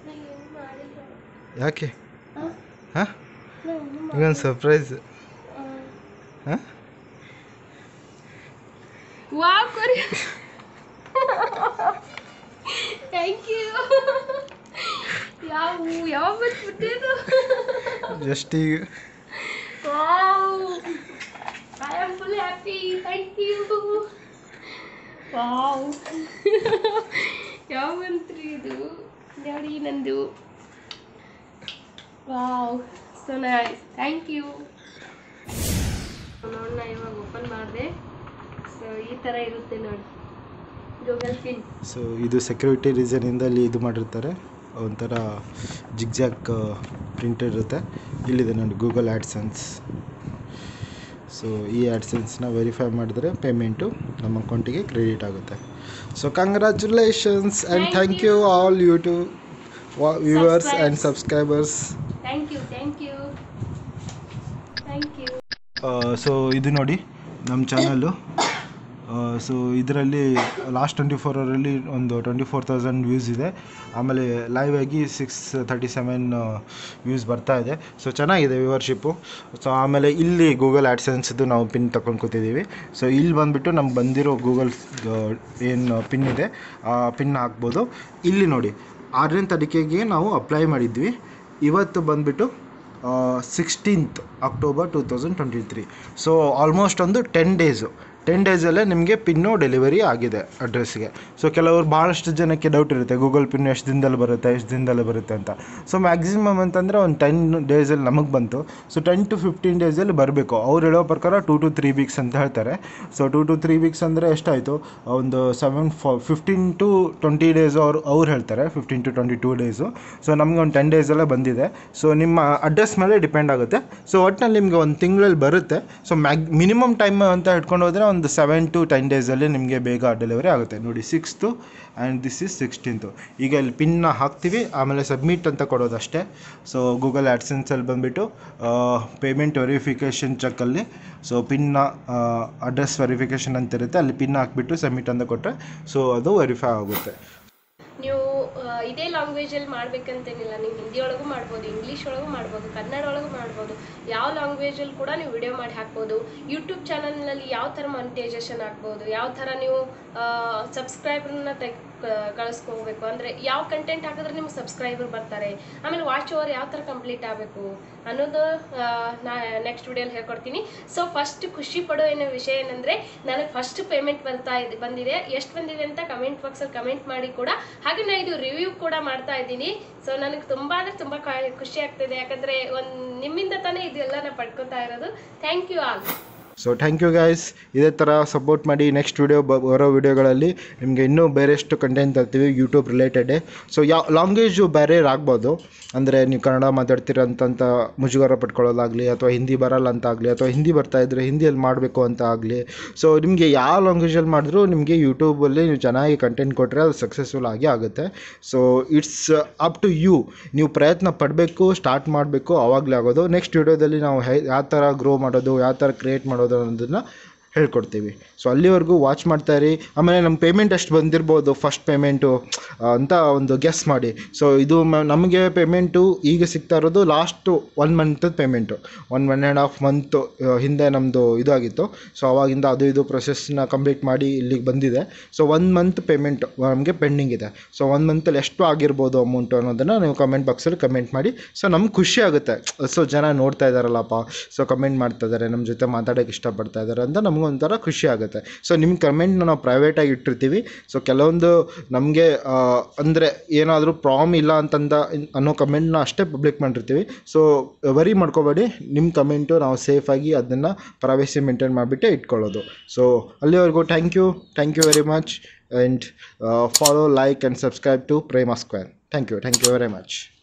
ಏನು ಮಾಡಿಲ್ಲ ಯಾಕೆ ಹಾಂ ಹಾಂ ನಾನು ಈಗೊಂದು ಸರ್ಪ್ರೈಸ್ ಹಾಂ ವಾವ್ ಕೊರಿ ಥ್ಯಾಂಕ್ ಯು ಯಾವ ಯಾವ ಬಂದ್ಬಿಟ್ಟಿದ್ದು ಜಸ್ಟ್ ಈಗ wow I am full happy thank you wow ಯಾವ ಬಂತ್ರಿ ಇದು ನೋಡಿ ನಂದು wow so nice thank you ನೋಡೋಣ ಇವಾಗ ಓಪನ್ ಮಾಡಿದೆ ಸೊ ಈ ಥರ ಇರುತ್ತೆ ನೋಡಿ ಗೂಗಲ್ ಪಿನ್ ಸೊ ಇದು ಸೆಕ್ಯೂರಿಟಿ ರೀಸನಿಂದ ಅಲ್ಲಿ ಇದು ಮಾಡಿರ್ತಾರೆ ಒಂಥರ ಜಿಗ್ಜಾಕ್ ಪ್ರಿಂಟ್ ಇರುತ್ತೆ ಇಲ್ಲಿದೆ ನೋಡಿ ಗೂಗಲ್ ಆ್ಯಡ್ಸೆನ್ಸ್ ಸೊ ಈ ಆ್ಯಡ್ಸೆನ್ಸ್ನ ವೆರಿಫೈ ಮಾಡಿದ್ರೆ ಪೇಮೆಂಟು ನಮ್ಮ ಅಕೌಂಟಿಗೆ ಕ್ರೆಡಿಟ್ ಆಗುತ್ತೆ so congratulations and thank you all YouTube viewers and subscribers thank you thank you thank you so ಇದು ನೋಡಿ ನಮ್ಮ ಚಾನಲ್ಲು ಸೊ ಇದರಲ್ಲಿ ಲಾಸ್ಟ್ ಟ್ವೆಂಟಿ ಫೋರ್ ಅವರಲ್ಲಿ ಒಂದು ಟ್ವೆಂಟಿ ಫೋರ್ ತೌಸಂಡ್ ವ್ಯೂಸ್ ಇದೆ ಆಮೇಲೆ ಲೈವ್ ಆಗಿ ಸಿಕ್ಸ್ ತರ್ಟಿ ಸೆವೆನ್ ವ್ಯೂಸ್ ಬರ್ತಾ ಇದೆ ಸೊ ಚೆನ್ನಾಗಿದೆ ವ್ಯೂವರ್ಶಿಪ್ಪು ಸೊ ಆಮೇಲೆ ಇಲ್ಲಿ ಗೂಗಲ್ ಆ್ಯಡ್ಸೆನ್ಸ್ದು ನಾವು ಪಿನ್ ತಗೊಂಡು ಕೂತಿದ್ದೀವಿ ಸೊ ಇಲ್ಲಿ ಬಂದುಬಿಟ್ಟು ನಮ್ಗೆ ಬಂದಿರೋ ಗೂಗಲ್ ಏನು ಪಿನ್ ಇದೆ ಆ ಪಿನ್ ಹಾಕ್ಬೋದು ಇಲ್ಲಿ ನೋಡಿ ಆರನೇ ತಾರೀಕಿಗೆ ನಾವು ಅಪ್ಲೈ ಮಾಡಿದ್ವಿ ಇವತ್ತು ಬಂದುಬಿಟ್ಟು sixteenth October two thousand twenty three so almost ಒಂದು ಟೆನ್ ಡೇಸು ಟೆನ್ ಡೇಸಲ್ಲೇ ನಿಮಗೆ ಪಿನ್ನು ಡೆಲಿವರಿ ಆಗಿದೆ ಅಡ್ರೆಸ್ಗೆ ಸೊ ಕೆಲವರು ಭಾಳಷ್ಟು ಜನಕ್ಕೆ ಡೌಟ್ ಇರುತ್ತೆ ಗೂಗಲ್ ಪಿನ್ ಎಷ್ಟು ದಿನದಲ್ಲಿ ಬರುತ್ತೆ ಎಷ್ಟು ದಿನದಲ್ಲಿ ಬರುತ್ತೆ ಅಂತ ಸೊ ಮ್ಯಾಕ್ಸಿಮಮ್ ಅಂತಂದರೆ ಒಂದು ಟೆನ್ ಡೇಸಲ್ಲಿ ನಮಗೆ ಬಂತು ಸೊ ಟೆನ್ ಟು ಫಿಫ್ಟೀನ್ ಡೇಸಲ್ಲಿ ಬರಬೇಕು ಅವ್ರು ಹೇಳೋ ಪ್ರಕಾರ ಟೂ ಟು ತ್ರೀ ವೀಕ್ಸ್ ಅಂತ ಹೇಳ್ತಾರೆ so two to three weeks ಅಂದರೆ ಎಷ್ಟಾಯಿತು ಒಂದು seven four fifteen to twenty days ಅವ್ರು ಅವ್ರು ಹೇಳ್ತಾರೆ fifteen to twenty two days so ನಮಗೆ ಒಂದು ಟೆನ್ ಡೇಸಲ್ಲೇ ಬಂದಿದೆ ಸೊ ನಿಮ್ಮ ಅಡ್ರೆಸ್ ಮೇಲೆ ಡಿಪೆಂಡ್ ಆಗುತ್ತೆ ಸೊ ಒಟ್ಟಿನಲ್ಲಿ ನಿಮಗೆ ಒಂದು ತಿಂಗಳಲ್ಲಿ ಬರುತ್ತೆ ಸೊ ಮ್ಯಾಗ್ ಮಿನಿಮಮ್ ಟೈಮ್ ಅಂತ ಇಟ್ಕೊಂಡು ಹೋದರೆ ಒಂದು ಸೆವೆನ್ ಟು ಟೆನ್ ಡೇಸಲ್ಲಿ ನಿಮಗೆ ಬೇಗ ಡೆಲಿವರಿ ಆಗುತ್ತೆ ನೋಡಿ sixth and this is sixteenth ಈಗ ಇಲ್ಲಿ ಪಿನ್ನ ಹಾಕ್ತೀವಿ ಆಮೇಲೆ ಸಬ್ಮಿಟ್ ಅಂತ ಕೊಡೋದಷ್ಟೇ ಸೊ ಗೂಗಲ್ ಆ್ಯಡ್ಸೆನ್ಸಲ್ಲಿ ಬಂದುಬಿಟ್ಟು ಪೇಮೆಂಟ್ ವೆರಿಫಿಕೇಷನ್ ಚೆಕ್ಕಲ್ಲಿ ಸೊ ಪಿನ್ನ ಅಡ್ರೆಸ್ ವೆರಿಫಿಕೇಷನ್ ಅಂತ ಇರುತ್ತೆ ಅಲ್ಲಿ ಪಿನ್ ಹಾಕ್ಬಿಟ್ಟು ಸಬ್ಮಿಟ್ ಅಂತ ಕೊಟ್ಟರೆ ಸೊ ಅದು ವೆರಿಫೈ ಆಗುತ್ತೆ ನೀವು ಆ, ಇದೇ ಲ್ಯಾಂಗ್ವೇಜಲ್ಲಿ ಮಾಡ್ಬೇಕಂತೇನಿಲ್ಲ ನೀವು ಹಿಂದಿ ಒಳಗೂ ಮಾಡ್ಬೋದು ಇಂಗ್ಲೀಷ್ ಒಳಗೂ ಮಾಡ್ಬೋದು ಕನ್ನಡ ಒಳಗೂ ಮಾಡ್ಬೋದು ಯಾವ ಲ್ಯಾಂಗ್ವೇಜಲ್ಲಿ ಕೂಡ ನೀವು ವಿಡಿಯೋ ಮಾಡಿ ಹಾಕ್ಬೋದು ಯೂಟ್ಯೂಬ್ ಚಾನಲ್ನಲ್ಲಿ ಯಾವ ಥರ ಮಾನಿಟೈಸೇಷನ್ ಆಗ್ಬೋದು ಯಾವ ಥರ ನೀವು ಸಬ್ಸ್ಕ್ರೈಬರ್ನ ತೆಗ್ ಕಳಿಸ್ಕೋಬೇಕು ಅಂದರೆ ಯಾವ ಕಂಟೆಂಟ್ ಹಾಕಿದ್ರೆ ನಿಮ್ಗೆ ಸಬ್ಸ್ಕ್ರೈಬರ್ ಬರ್ತಾರೆ ಆಮೇಲೆ ವಾಚ್ ಓವರ್ ಯಾವ ಥರ ಕಂಪ್ಲೀಟ್ ಆಗಬೇಕು ಅನ್ನೋದು ಆ, ನಾ ನೆಕ್ಸ್ಟ್ ವಿಡಿಯೋಲಿ ಹೇಳ್ಕೊಡ್ತೀನಿ ಸೊ ಫಸ್ಟ್ ಖುಷಿ ಪಡೋ ಏನೋ ವಿಷಯ ಏನಂದರೆ ನನಗೆ ಫಸ್ಟ್ ಪೇಮೆಂಟ್ ಬರ್ತಾ ಇದೆ ಬಂದಿದೆ ಎಷ್ಟು ಬಂದಿದೆ ಅಂತ ಕಮೆಂಟ್ ಬಾಕ್ಸಲ್ಲಿ ಕಮೆಂಟ್ ಮಾಡಿ ಕೂಡ ಹಾಗೆ ನಾನು ಇದು ರಿವ್ಯೂ ಕೂಡ ಮಾಡ್ತಾ ಇದ್ದೀನಿ ಸೊ ನನಗೆ ತುಂಬ ಅಂದರೆ ತುಂಬ ಖುಷಿ ಆಗ್ತಿದೆ ಯಾಕಂದರೆ ಒಂದು ನಿಮ್ಮಿಂದ ತಾನೇ ಇದೆಲ್ಲ ನಾನು ಪಡ್ಕೊತಾ ಇರೋದು thank you all so thank you guys ಇದೇ ಥರ ಸಪೋರ್ಟ್ ಮಾಡಿ ನೆಕ್ಸ್ಟ್ ವಿಡಿಯೋ ಬರೋ ವಿಡಿಯೋಗಳಲ್ಲಿ ನಿಮಗೆ ಇನ್ನೂ ಬೇರೆಷ್ಟು ಕಂಟೆಂಟ್ ತರ್ತೀವಿ ಯೂಟ್ಯೂಬ್ ರಿಲೇಟೆಡೇ ಸೊ ಯಾವ ಲ್ಯಾಂಗ್ವೇಜು ಬೇರೆ ಆಗ್ಬೋದು ಅಂದರೆ ನೀವು ಕನ್ನಡ ಮಾತಾಡ್ತೀರಂತಂತ ಮುಜುಗರ ಪಟ್ಕೊಳ್ಳೋದಾಗಲಿ ಅಥವಾ ಹಿಂದಿ ಬರಲ್ಲ ಅಂತ ಆಗಲಿ ಅಥವಾ ಹಿಂದಿ ಬರ್ತಾ ಇದ್ದರೆ ಹಿಂದಿಯಲ್ಲಿ ಮಾಡಬೇಕು ಅಂತ ಆಗಲಿ ಸೊ ನಿಮಗೆ ಯಾವ ಲ್ಯಾಂಗ್ವೇಜಲ್ಲಿ ಮಾಡಿದ್ರೂ ನಿಮಗೆ ಯೂಟ್ಯೂಬಲ್ಲಿ ನೀವು ಚೆನ್ನಾಗಿ ಕಂಟೆಂಟ್ ಕೊಟ್ಟರೆ ಅದು ಸಕ್ಸಸ್ಫುಲ್ ಆಗಿ ಆಗುತ್ತೆ so it's up to you ನೀವು ಪ್ರಯತ್ನ ಪಡಬೇಕು ಸ್ಟಾರ್ಟ್ ಮಾಡಬೇಕು ಆವಾಗಲೇ ಆಗೋದು ನೆಕ್ಸ್ಟ್ ವಿಡಿಯೋದಲ್ಲಿ ನಾವು ಹೈ ಯಾವ ಥರ ಗ್ರೋ ಮಾಡೋದು ಯಾವ ಥರ ಕ್ರಿಯೇಟ್ ಮಾಡೋದು ಅನ್ನೋದನ್ನು ಹೇಳ್ಕೊಡ್ತೀವಿ ಸೊ ಅಲ್ಲಿವರೆಗೂ ವಾಚ್ ಮಾಡ್ತಾ ಇರಿ ಆಮೇಲೆ ನಮ್ಮ ಪೇಮೆಂಟ್ ಎಷ್ಟು ಬಂದಿರ್ಬೋದು ಫಸ್ಟ್ ಪೇಮೆಂಟು ಅಂತ ಒಂದು ಗೆಸ್ ಮಾಡಿ ಸೊ ಇದು ಮ- ನಮಗೆ ಪೇಮೆಂಟು ಈಗ ಸಿಗ್ತಾ ಇರೋದು ಲಾಸ್ಟು ಒನ್ ಮಂತದ payment one one and half month ಹಿಂದೆ ನಮ್ಮದು ಇದು ಆಗಿತ್ತು ಸೊ ಅವಾಗಿಂದ ಅದು ಇದು ಪ್ರೊಸೆಸ್ನ ಕಂಪ್ಲೀಟ್ ಮಾಡಿ ಇಲ್ಲಿಗೆ ಬಂದಿದೆ ಸೊ ಒನ್ ಮಂತ್ ಪೇಮೆಂಟ್ ನಮಗೆ ಪೆಂಡಿಂಗ್ ಇದೆ ಸೊ ಒನ್ ಮಂತಲ್ಲಿ ಎಷ್ಟು ಆಗಿರ್ಬೋದು ಅಮೌಂಟು ಅನ್ನೋದನ್ನು ನೀವು ಕಮೆಂಟ್ ಬಾಕ್ಸಲ್ಲಿ ಕಮೆಂಟ್ ಮಾಡಿ ಸೊ ನಮ್ಗೆ ಖುಷಿ ಆಗುತ್ತೆ ಸೊ ಜನ ನೋಡ್ತಾ ಇದ್ದಾರಲ್ಲಪ್ಪ ಸೊ ಕಮೆಂಟ್ ಮಾಡ್ತಾ ಇದ್ದಾರೆ ನಮ್ಮ ಜೊತೆ ಮಾತಾಡೋಕ್ಕೆ ಇಷ್ಟಪಡ್ತಾ ಇದ್ದಾರೆ ಅಂತ ನಮಗೊಂಥರ ಖುಷಿ ಆಗುತ್ತೆ ಸೊ ನಿಮ್ಮ ಕಮೆಂಟ್ನ ನಾವು ಪ್ರೈವೇಟಾಗಿ ಇಟ್ಟಿರ್ತೀವಿ ಸೊ ಕೆಲವೊಂದು ನಮಗೆ ಅಂದರೆ ಏನಾದರೂ ಪ್ರಾಮ್ ಇಲ್ಲ ಅಂತಂದ ಅನ್ನೋ ಕಮೆಂಟ್ನ ಅಷ್ಟೇ ಪಬ್ಲಿಕ್ ಮಾಡಿರ್ತೀವಿ ಸೊ ವರಿ ಮಾಡ್ಕೋಬೇಡಿ ನಿಮ್ಮ ಕಮೆಂಟು ನಾವು ಸೇಫಾಗಿ ಅದನ್ನು ಪ್ರೈವೇಸಿ ಮೇಂಟೈನ್ ಮಾಡಿಬಿಟ್ಟೆ ಇಟ್ಕೊಳ್ಳೋದು ಸೊ ಅಲ್ಲಿವರೆಗೂ thank you thank you very much and follow like and subscribe to Prema square thank you thank you very much